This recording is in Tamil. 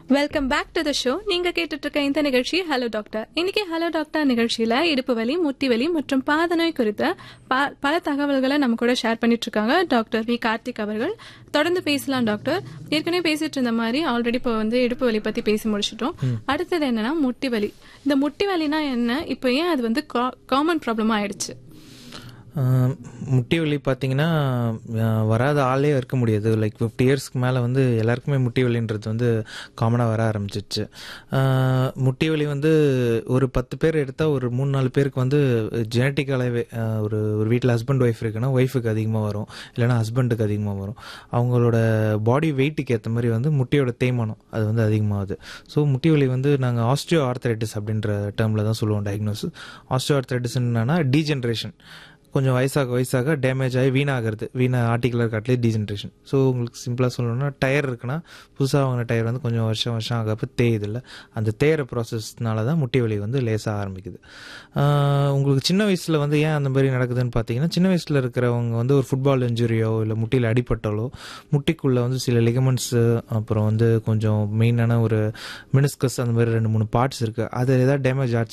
welcome back to the show நீங்க கேட்டுட்டு இருக்க இந்த நிகழ்ச்சி ஹலோ டாக்டர் இன்னைக்கு ஹலோ டாக்டர் நிகழ்ச்சியில இடுப்பு வலி முட்டி வலி மற்றும் பாத நோய் குறித்த ப- பல தகவல்களை நம்ம கூட ஷேர் பண்ணிட்டு இருக்காங்க டாக்டர் வி கார்த்திக் அவர்கள் தொடர்ந்து பேசலாம் டாக்டர் ஏற்கனவே பேசிட்டு இருந்த மாதிரி ஆல்ரெடி இப்போ வந்து இடுப்பு வலி பத்தி பேசி முடிச்சிட்டோம் அடுத்தது என்னன்னா முட்டி வலி இந்த முட்டி வலினா என்ன இப்போ ஏன் அது வந்து காமன் ப்ராப்ளமா ஆயிடுச்சு ஆஹ் முட்டி வலி பார்த்தீங்கன்னா ஆஹ் வராத ஆளே இருக்க முடியாது லைக் ஃபிஃப்டி இயர்ஸ்க்கு மேலே வந்து எல்லாருக்குமே முட்டி வலின்றது வந்து காமனாக வர ஆரம்பிச்சிச்சு ஆஹ் முட்டி வலி வந்து ஒரு பத்து பேர் எடுத்தால் ஒரு மூணு நாலு பேருக்கு வந்து ஜெனட்டிக்கலாகவே ஒரு ஒரு வீட்டில் ஹஸ்பண்ட் ஒய்ஃப் இருக்குன்னா ஒய்ஃபுக்கு அதிகமாக வரும் இல்லைன்னா ஹஸ்பண்டுக்கு அதிகமாக வரும் அவங்களோட பாடி வெயிட்டுக்கு ஏற்ற மாதிரி வந்து முட்டியோட தேய்மானம் அது வந்து அதிகமாகுது ஸோ முட்டி வலி வந்து நாங்கள் ஆஸ்டியோ ஆர்த்தரைட்டிஸ் அப்படின்ற டேர்மில் தான் சொல்லுவோம் டயக்னோஸ் ஆஸ்டியோ ஆர்த்தரைட்டிஸ் என்னன்னா டீஜென்ரேஷன் கொஞ்சம் வயசாக வயசாக டேமேஜ் ஆகி வீணாகிறது வீணா ஆர்டிகுலர் காட்டிலே டீஜென்ரேஷன் ஸோ உங்களுக்கு சிம்பிளாக சொல்லணும்னா டயர் இருக்குன்னா புதுசாக வாங்கின டயர் வந்து கொஞ்சம் வருஷம் வருஷம் ஆகப்போ தேயுது இல்லை அந்த தேயிற ப்ராசஸ்னால தான் முட்டி வலி வந்து லேசாக ஆரம்பிக்குது ஆஹ் உங்களுக்கு சின்ன வயசில் வந்து ஏன் அந்த மாதிரி நடக்குதுன்னு பார்த்தீங்கன்னா சின்ன வயசில் இருக்கிறவங்க வந்து ஒரு ஃபுட்பால் இன்ஜுரியோ இல்லை முட்டியில் அடிபட்டாலோ முட்டிக்குள்ளே வந்து சில லிகமெண்ட்ஸு அப்புறம் வந்து கொஞ்சம் மெயினான ஒரு மினிஸ்கஸ் அந்த மாதிரி ரெண்டு மூணு பார்ட்ஸ் இருக்குது அது ஏதாவது டேமேஜ் ஆச்சு